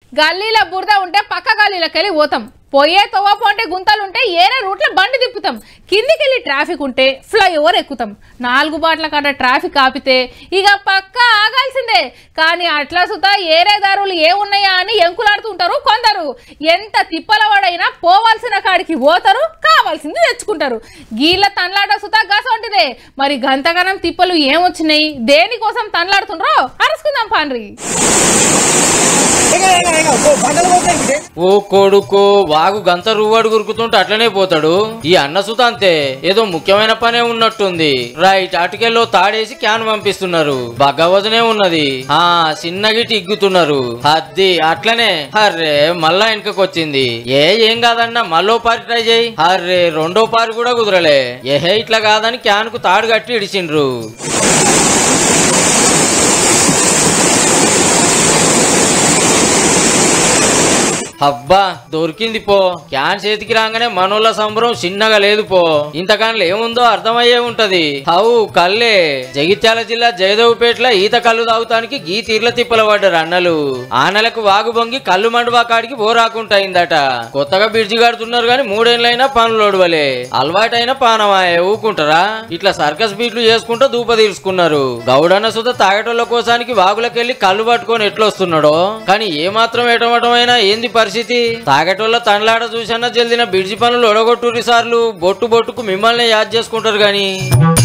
గల్లీల బురద ఉంటే పక్క గల్లీలకెళ్ళి పోతాం పోయే తవ్వ పోంటే గుంతలు ఉంటే ఏరే రూట్లో బండి తిప్పుతాం కిందికి వెళ్ళి ట్రాఫిక్ ఉంటే ఫ్లైఓవర్ ఎక్కుతాం నాలుగు బాట్ల కాడ ట్రాఫిక్ ఆపితే ఇక పక్క ఆగాల్సిందే కానీ అట్లా సుతా ఏరేదారులు ఏమున్నాయా అని ఎంకులాడుతుంటారు కొందరు ఎంత తిప్పలవాడైనా పోవాల్సిన కాడికి పోతారు కావాల్సింది తెచ్చుకుంటారు గీళ్ళ తన్లాట సుతా గసంటిదే మరి గంతగనం తిప్పలు ఏమొచ్చినాయి దేనికోసం తన్లాడుతుండ్రో అరుసుకుందాం పాండ్రి ఓ కొడుకు వాగు గంత రువ్వాడు గురుకుతుంటే అట్లనే పోతాడు ఈ అన్న సుత అంతే ఏదో ముఖ్యమైన పనే ఉన్నట్టుంది రైట్ అటుకెళ్ళో తాడేసి క్యాన్ పంపిస్తున్నారు భగవదనే ఉన్నది ఆ చిన్నగిటి ఇగ్గుతున్నారు అద్ది అట్లనే అర్రే మళ్ళా వెనకకొచ్చింది ఏ ఏం కాదన్నా మళ్ళో పారి ట్రై చేయి అర్రే రెండో పారి కూడా కుదరలే ఏహే ఇట్లా కాదని క్యాన్ కు తాడు కట్టి ఇడిచిండ్రు అబ్బా దొరికింది పో క్యాన్ చేతికి రాగానే మనోళ్ళ సంబరం చిన్నగా లేదు పో ఇంతకాలంలో ఏముందో అర్థమయ్యే ఉంటది హవు కల్లే జగిత్యాల జిల్లా జయదేవుపేటలో ఈత కళ్ళు తాగుతానికి గీ తీర్ల తిప్పల పడ్డారు అన్నలు ఆనలకు వాగు బొంగి కళ్ళు మండువా కాడికి బోరాకుంటయిందట కొత్తగా బ్రిడ్జి కడుతున్నారు గాని మూడేళ్ళైనా పనులు ఒడవలే అలవాటైన పానమాయే ఊకుంటారా ఇట్లా సర్కస్ బీట్లు చేసుకుంటూ దూప తీర్చుకున్నారు గౌడన్న సుత తాగటోళ్ళ కోసానికి వాగులకెళ్ళి కళ్ళు పట్టుకొని ఎట్లొస్తున్నాడో కానీ ఏ మాత్రం ఎటమటమైనా ఏంది పరిస్థితి తాగటోళ్ళ తండ్లాట చూసన్నా జల్దిన బిడ్జి పనులు ఒడగొట్టురి సార్లు బొట్టు బొట్టుకు మిమ్మల్ని యాద్ చేసుకుంటారు గాని